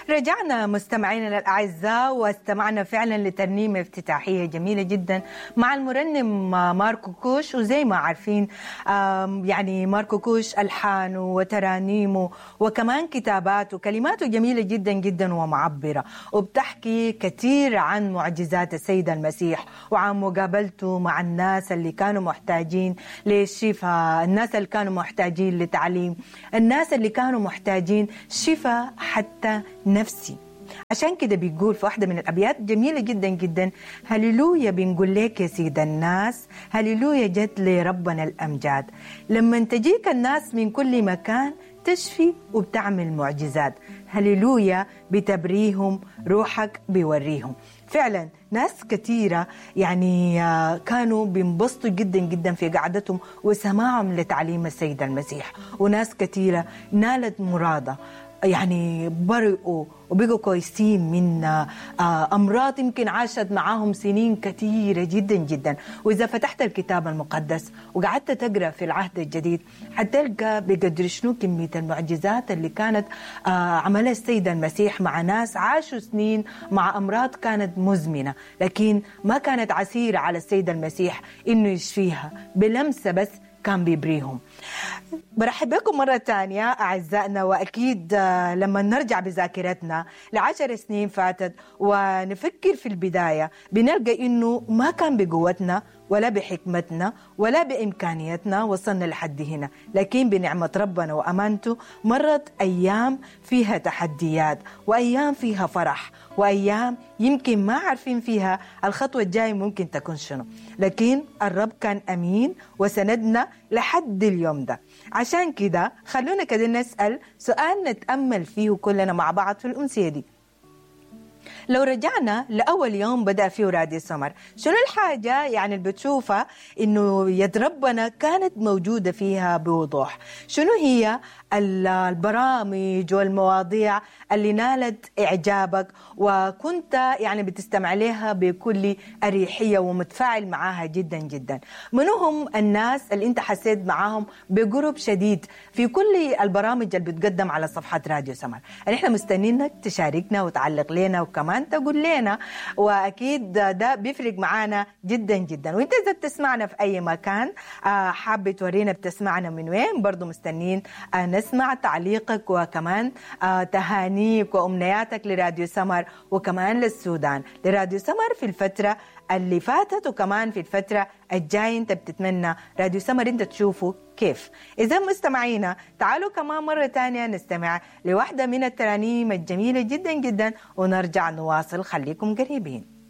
رجعنا مستمعينا الاعزاء واستمعنا فعلا لترنيمه افتتاحيه جميله جدا مع المرنم ماركو كوش وزي ما عارفين يعني ماركو كوش الحانه وترانيمه وكمان كتاباته كلماته جميله جدا جدا ومعبره وبتحكي كثير عن معجزات السيد المسيح وعن مقابلته مع الناس اللي كانوا محتاجين للشفاء الناس اللي كانوا محتاجين لتعليم الناس اللي كانوا محتاجين شفاء حتى نفسي عشان كده بيقول في واحدة من الأبيات جميلة جدا جدا هللويا بنقول لك يا سيد الناس هللويا جت لربنا الأمجاد لما تجيك الناس من كل مكان تشفي وبتعمل معجزات هللويا بتبريهم روحك بيوريهم فعلا ناس كثيرة يعني كانوا بينبسطوا جدا جدا في قعدتهم وسماعهم لتعليم السيد المسيح وناس كثيرة نالت مرادة يعني برئوا وبقوا كويسين من امراض يمكن عاشت معاهم سنين كثيره جدا جدا واذا فتحت الكتاب المقدس وقعدت تقرا في العهد الجديد حتلقى بقدر شنو كميه المعجزات اللي كانت عملها السيد المسيح مع ناس عاشوا سنين مع امراض كانت مزمنه لكن ما كانت عسيره على السيد المسيح انه يشفيها بلمسه بس كان بيبريهم برحب بكم مرة تانية أعزائنا وأكيد لما نرجع بذاكرتنا لعشر سنين فاتت ونفكر في البداية بنلقى إنه ما كان بقوتنا ولا بحكمتنا ولا بإمكانياتنا وصلنا لحد هنا لكن بنعمة ربنا وأمانته مرت أيام فيها تحديات وأيام فيها فرح وأيام يمكن ما عارفين فيها الخطوة الجاية ممكن تكون شنو لكن الرب كان أمين وسندنا لحد اليوم ده عشان كده خلونا كده نسأل سؤال نتأمل فيه كلنا مع بعض في الأمسية دي لو رجعنا لأول يوم بدأ فيه راديو سمر شنو الحاجة يعني اللي بتشوفها إنه يد ربنا كانت موجودة فيها بوضوح شنو هي البرامج والمواضيع اللي نالت إعجابك وكنت يعني بتستمع لها بكل أريحية ومتفاعل معاها جدا جدا منو هم الناس اللي انت حسيت معاهم بقرب شديد في كل البرامج اللي بتقدم على صفحة راديو سمر احنا مستنينك تشاركنا وتعلق لنا وكمان تقول لنا واكيد ده بيفرق معانا جدا جدا وانت اذا بتسمعنا في اي مكان حابة تورينا بتسمعنا من وين برضو مستنين نسمع تعليقك وكمان تهانيك وامنياتك لراديو سمر وكمان للسودان لراديو سمر في الفترة اللي فاتت وكمان في الفترة الجاية انت بتتمنى راديو سمر انت تشوفه كيف إذا مستمعينا تعالوا كمان مرة تانية نستمع لواحدة من الترانيم الجميلة جدا جدا ونرجع نواصل خليكم قريبين